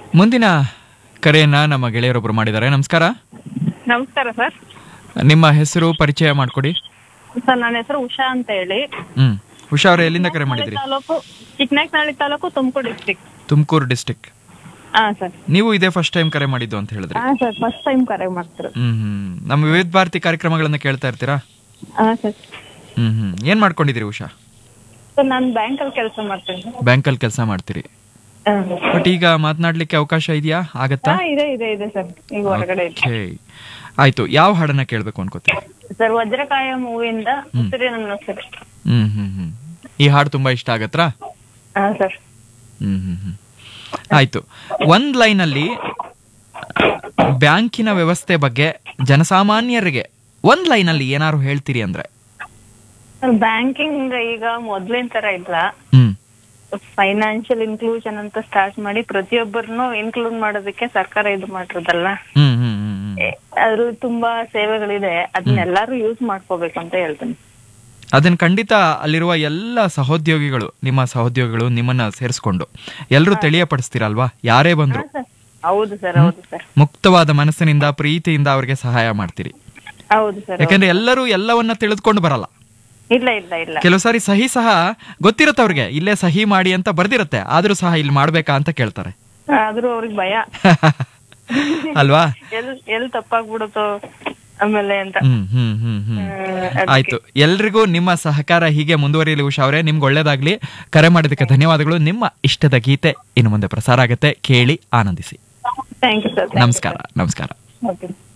ಮುಂದಿನ ಕರೆಯನ್ನ ನಮ್ಮ ಗೆಳೆಯರೊಬ್ಬರು ಮಾಡಿದ್ದಾರೆ ನಮಸ್ಕಾರ ನಮಸ್ಕಾರ ಸರ್ ನಿಮ್ಮ ಹೆಸರು ಪರಿಚಯ ಮಾಡ್ಕೊಡಿ ಸರ್ ನನ್ನ ಹೆಸರು ಉಷಾ ಅಂತ ಹೇಳಿ ಹ್ಮ್ ಉಷಾ ಅವ್ರೆ ಎಲ್ಲಿಂದ ಕರೆ ಮಾಡಿದ್ರಿ ತಾಲೂಕು ಚಿಕ್ಕನಾಯಕನಹಳ್ಳಿ ತಾಲೂಕು ತುಮಕೂರು ಡಿಸ್ಟ್ರಿಕ್ಟ್ ತುಮಕೂರು ಡಿಸ್ಟಿಕ್ ಹಾ ಸರ್ ನೀವು ಇದೇ ಫಸ್ಟ್ ಟೈಮ್ ಕರೆ ಮಾಡಿದ್ದು ಅಂತ ಹೇಳಿದ್ರಿ ಹಾ ಸರ್ ಫಸ್ಟ್ ಟೈಮ್ ಕರೆ ಮಾಡ್ತಿರು ಹ್ಮ್ ಹ್ಮ್ ನಮ್ಮ ವಿವಿಧ ಭಾರತಿ ಕಾರ್ಯಕ್ರಮಗಳನ್ನ ಕೇಳ್ತಾ ಇರ್ತೀರಾ ಹಾ ಸರ್ ಹ್ಮ್ ಹ್ಮ್ ಏನ್ ಮಾಡ್ಕೊಂಡಿದ್ದೀರಿ ಉಷಾ ಸರ್ ನಾನು ಬ್ಯಾಂಕಲ್ಲಿ ಕೆಲಸ ಮಾಡ್ತೀನಿ ಬ್ಯಾಂಕಲ್ಲಿ ಕೆಲಸ ಮಾಡ್ತೀರಿ ಹಾ. ಬಟ್ ಈಗ ಮಾತನಾಡ್ಲಿಕ್ಕೆ ಅವಕಾಶ ಇದೆಯಾ ಆಗತ್ತಾ ಹಾ ಇದೆ ಇದೆ ಇದೆ ಸರ್ ಈಗ ಹೊರಗಡೆ ಇದೆ ಓಕೆ ಆಯ್ತು ಯಾವ ಹಾಡನ್ನ ಕೇಳ್ಬೇಕು ಅನ್ಕೋತೀರಿ ಸರ್ ವಜ್ರಕಾಯ ಮೂವಿಯಿಂದ ಉಸಿರಿ ನನ್ನ ಸರ್ ಹ್ಮ್ ಹ್ಮ್ ಹ್ಮ್ ಈ ಹಾಡು ತುಂಬಾ ಇಷ್ಟ ಆಗತ್ತಾ ಹಾ ಸರ್ ಹ್ಮ್ ಹ್ಮ್ ಹ್ಮ್ ಆಯ್ತು ಒಂದ್ ಲೈನ್ ಅಲ್ಲಿ ಬ್ಯಾಂಕಿನ ವ್ಯವಸ್ಥೆ ಬಗ್ಗೆ ಜನಸಾಮಾನ್ಯರಿಗೆ ಒಂದ್ ಲೈನ್ ಅಲ್ಲಿ ಏನಾದ್ರು ಹೇಳ್ತೀರಿ ಅಂದ್ರೆ ಸರ್ ಬ್ಯಾಂಕಿಂಗ್ ಈಗ ಮೊದ್ಲಿನ ತರ ಇಲ್ಲ ಹ್ಮ್ ಫೈನಾನ್ಷಿಯಲ್ ಇನ್ಕ್ಲೂಷನ್ ಅಂತ ಸ್ಟಾರ್ಟ್ ಮಾಡಿ ಪ್ರತಿಯೊಬ್ಬರನ್ನು ಇನ್ಕ್ಲೂಡ್ ಮಾಡೋದಕ್ಕೆ ಸರ್ಕಾರ ಇದು ಮಾಡಿರೋದಲ್ಲ ಹ್ಮ್ ಹ್ಮ್ ಹ್ಮ್ ಹ್ಮ್ ಅದ್ರ ತುಂಬಾ ಸೇವೆಗಳಿದೆ ಅದನ್ನೆಲ್ಲಾರು ಯೂಸ್ ಮಾಡ್ಕೋಬೇಕು ಅಂತ ಹೇಳ್ತೀನಿ ಅದನ್ನ ಖಂಡಿತ ಅಲ್ಲಿರುವ ಎಲ್ಲ ಸಹೋದ್ಯೋಗಿಗಳು ನಿಮ್ಮ ಸಹೋದ್ಯೋಗಿಗಳು ನಿಮ್ಮನ್ನ ಸೇರಿಸ್ಕೊಂಡು ಎಲ್ಲರೂ ತಿಳಿಯಪಡಿಸ್ತೀರಲ್ವಾ ಯಾರೇ ಬಂದ್ರು ಹಾ, ಸರ್. ಹೌದು ಸರ್ ಹೌದು ಸರ್ ಮುಕ್ತವಾದ ಮನಸ್ಸಿನಿಂದ ಪ್ರೀತಿಯಿಂದ ಅವ್ರಿಗೆ ಸಹಾಯ ಮಾಡ್ತೀರಿ ಹೌದು ಸರ್ ಯಾಕಂದ್ರೆ ಎಲ್ಲರೂ ಎಲ್ಲವನ್ನ ತಿಳಿದುಕೊಂಡು ಬರಲ್ಲ ಇಲ್ಲ ಇಲ್ಲ ಇಲ್ಲ ಕೆಲವು ಸಾರಿ ಸಹಿ ಸಹ ಗೊತ್ತಿರುತ್ತೆ ಅವ್ರಿಗೆ ಇಲ್ಲೇ ಸಹಿ ಮಾಡಿ ಅಂತ ಬರ್ದಿರುತ್ತೆ ಆದ್ರೂ ಸಹ ಇಲ್ಲಿ ಮಾಡ್ಬೇಕಾ ಅಂತ ಕೇಳ್ತಾರೆ ಆದ್ರೂ ಅವ್ರಿಗೆ ಭಯ ಅಲ್ವಾ ಎಲ್ ಎಲ್ ತಪ್ಪಾಗ್ಬಿಡುತ್ತೋ ಆಮೇಲೆ ಅಂತ ಹ್ಮ್ ಹ್ಮ್ ಹ್ಮ್ ಹ್ಮ್ ಹ್ಮ್, ಆಯ್ತು ಎಲ್ರಿಗೂ ನಿಮ್ಮ ಸಹಕಾರ ಹೀಗೆ ಮುಂದುವರಿಯಲಿ ಉಷಾ ಅವರೇ ನಿಮ್ಗೆ ಒಳ್ಳೇದಾಗ್ಲಿ ಕರೆ ಮಾಡಿದಕ್ಕೆ ಧನ್ಯವಾದಗಳು ನಿಮ್ಮ ಇಷ್ಟದ ಗೀತೆ ಇನ್ನು ಮುಂದೆ ಪ್ರಸಾರ ಆಗುತ್ತೆ ಕೇಳಿ ಆನಂದಿಸಿ ಥ್ಯಾಂಕ್ ಯು ಸರ್ ನಮಸ್ಕಾರ ನಮಸ್ಕಾರ ಓಕೆ